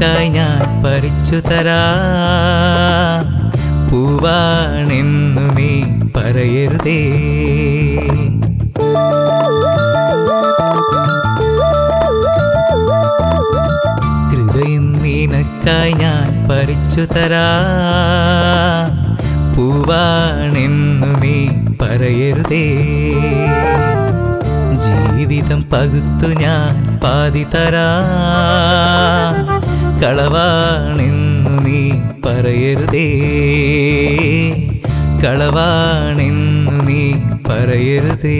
നിനക്കായി ഞാൻ പറിച്ചു തരാ പൂവാണെന്നു നീ പറയരുതേ ഹൃദയം നിനക്കായി ഞാൻ പറിച്ചു തരാ പൂവാണെന്നു നീ പറയരുതേ ജീവിതം പകുത്തു ഞാൻ പാതി തരാ കളവാണെന്നു നീ പറയരുതേ കളവാണെന്നു നീ പറയരുതേ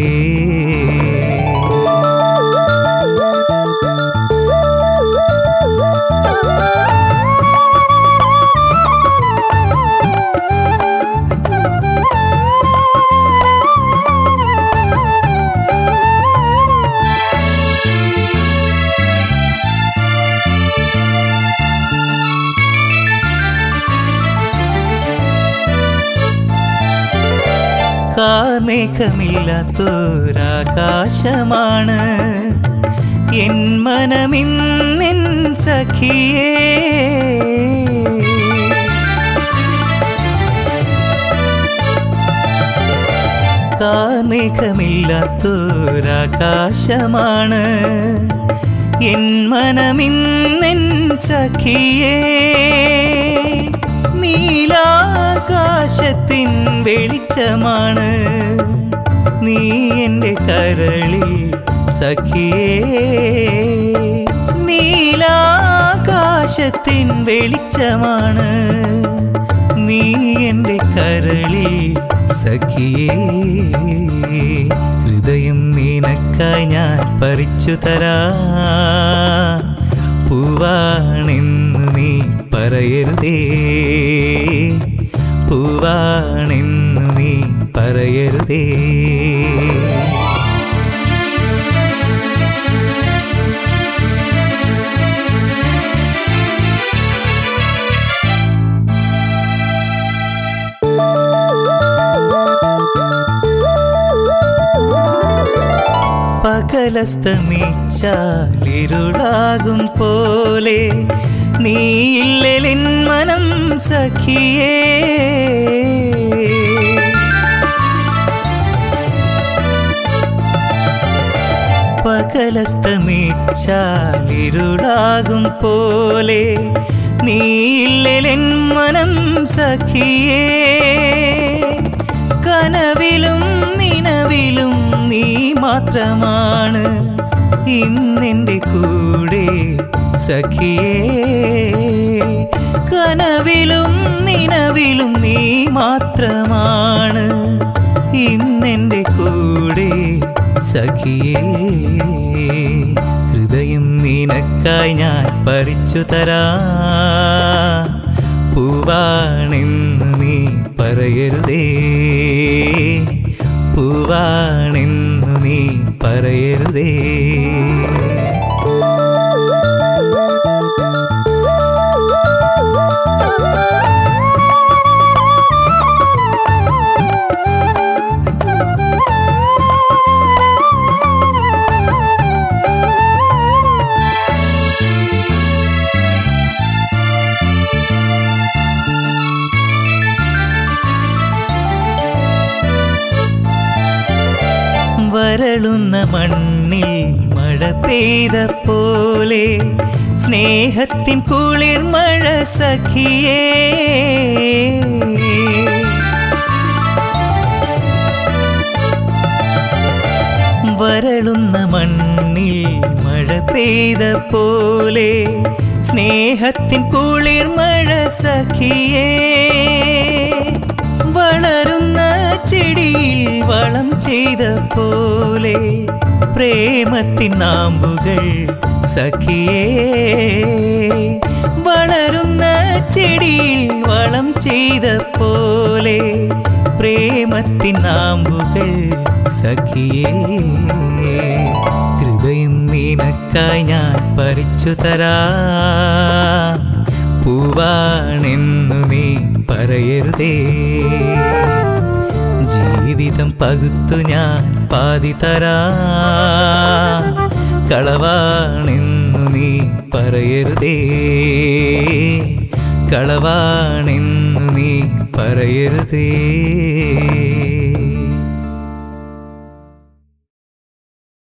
കാർമേഘമില്ലാത്തൊരാകാശമാണ് എൻ മനമിന്നെൻ സഖിയേ കാർമേഘമില്ലാത്തൊരാകാശമാണ് എൻ മനമിന്നെൻ സഖിയേ നീലാകാശത്തിൻ വെളിച്ചമാണ് നീ എൻ്റെ കരളിൽ സഖിയേ നീലാകാശത്തിൻ വെളിച്ചമാണ് നീ എൻ്റെ കരളിൽ സഖിയേ ഹൃദയം നിനക്കായി ഞാൻ പറിച്ചു തരാ പൂവാണെന്ന് നീ പറയരുതേ പൂവാണെന്ന് നീ പറയരുതേ പകലസ്തമിച്ചാലിരുളാകും പോലെ നീയില്ലെലിൻ മനം സഖിയേ പകലസ്തമിച്ചാലിരുളാകും പോലെ നീയില്ലെലിൻ മനം സഖിയേ കനവിലും നിനവിലും നീ മാത്രമാണ് ഇന്നെൻ്റെ കൂടെ സഖിയേ കനവിലും നിനവിലും നീ മാത്രമാണ് ഇന്നെൻ്റെ കൂടെ സഖിയേ ഹൃദയം നിനക്കായി ഞാൻ പറിച്ചു തരാ പൂവാണെന്ന് നീ പറയരുതേ പൂവാണെന്നു നീ പറയരുതേ വരളുന്ന മണ്ണിൽ മഴ പെയ്ത പോലെ സ്നേഹത്തിൻ കുളിർ മഴ സഖിയേ വരളുന്ന മണ്ണിൽ മഴ പെയ്ത പോലെ സ്നേഹത്തിൻ കുളിർ മഴ സഖിയേ വളരുന്ന ചെടിയിൽ വളം ചെയ്ത പോലെ പ്രേമത്തിൻ നാമ്പുകൾ സഖിയേ വളരുന്ന ചെടിയിൽ വളം ചെയ്ത പോലെ പ്രേമത്തിൻ നാമ്പുകൾ സഖിയേ ഹൃദയം നിനക്കായി ഞാൻ പറിച്ചു തരാ പൂവാണെന്നു നീ പറയരുതേ ജീവിതം പകുത്തു ഞാൻ പാതി തരാ കളവാണെന്നു കളവാണെന്നു നീ പറയരുതേ കളവാണെന്നു നീ പറയരുതേ